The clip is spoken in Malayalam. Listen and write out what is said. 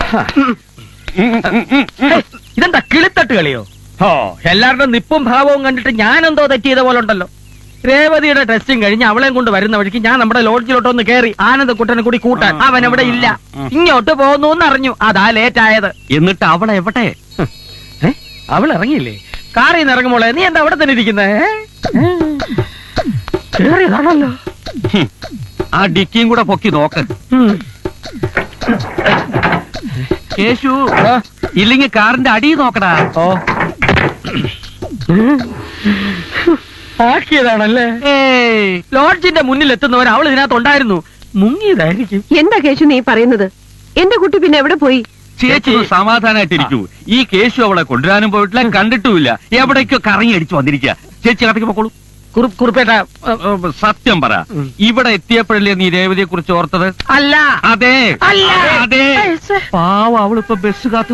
ഹേയ്, ഇതെന്താ കിളിത്തട്ട് കളിയോ ഓ എല്ലാവരുടെ നിപ്പും ഭാവവും കണ്ടിട്ട് ഞാൻ എന്തോ തെറ്റിയത പോലെ ഉണ്ടല്ലോ രേവതിയുടെ ടെസ്റ്റും കഴിഞ്ഞ് അവളെയും കൊണ്ട് വരുന്ന വഴിക്ക് ഞാൻ നമ്മുടെ ലോഡ്ജിലോട്ടൊന്ന് കയറി ആനന്ദക്കുട്ടനെ കൂടി കൂട്ടാൻ അവൻ അവിടെ ഇല്ല ഇങ്ങോട്ട് പോകുന്നു എന്നറിഞ്ഞു അതാ ലേറ്റ് ആയത് എന്നിട്ട് അവളെ എവിടെ ഏ? അവൾ ഇറങ്ങിയില്ലേ കാറിൽ നിന്ന് ഇറങ്ങുമ്പോളെ നീ എന്താ അവിടെ തന്നെ ഇരിക്കുന്നേ കേറിയതാണല്ലോ ഹും. ആ ഡിക്കിയും കൂടെ പൊക്കി നോക്ക് ഉം. കേശു ആ, ഇല്ലെങ്കിൽ കാറിന്റെ അടി നോക്കടാ ഓ ആക്കിയതാണല്ലേ ഏയ് ലോഡ്ജിന്റെ മുന്നിൽ എത്തുന്നവർ അവൾ ഇതിനകത്ത് ഉണ്ടായിരുന്നു മുങ്ങിയതായിരിക്കും എന്താ കേശു നീ പറയുന്നത് എന്റെ കുട്ടി പിന്നെ എവിടെ പോയി ചേച്ചി ഒന്ന് സമാധാനായിട്ടിരിക്കൂ ഈ കേശു അവളെ കൊണ്ടുവരാനും പോയിട്ടില്ല കണ്ടിട്ടുമില്ല എവിടേക്കോ കറങ്ങി അടിച്ചു വന്നിരിക്കുക ചേച്ചി കടക്ക് പോക്കോളൂ കുറു- കുറുപ്പേട്ട ഏ, ഏ, സത്യം പറ ഉം. ഇവിടെ എത്തിയപ്പോഴല്ലേ നീ രേവതിയെ കുറിച്ച് ഓർത്തത് അല്ല അതെ അല്ല. അതെ ഏയ്, ശ്ശെ. പാവ അവളിപ്പോ ബസ് കാത്ത്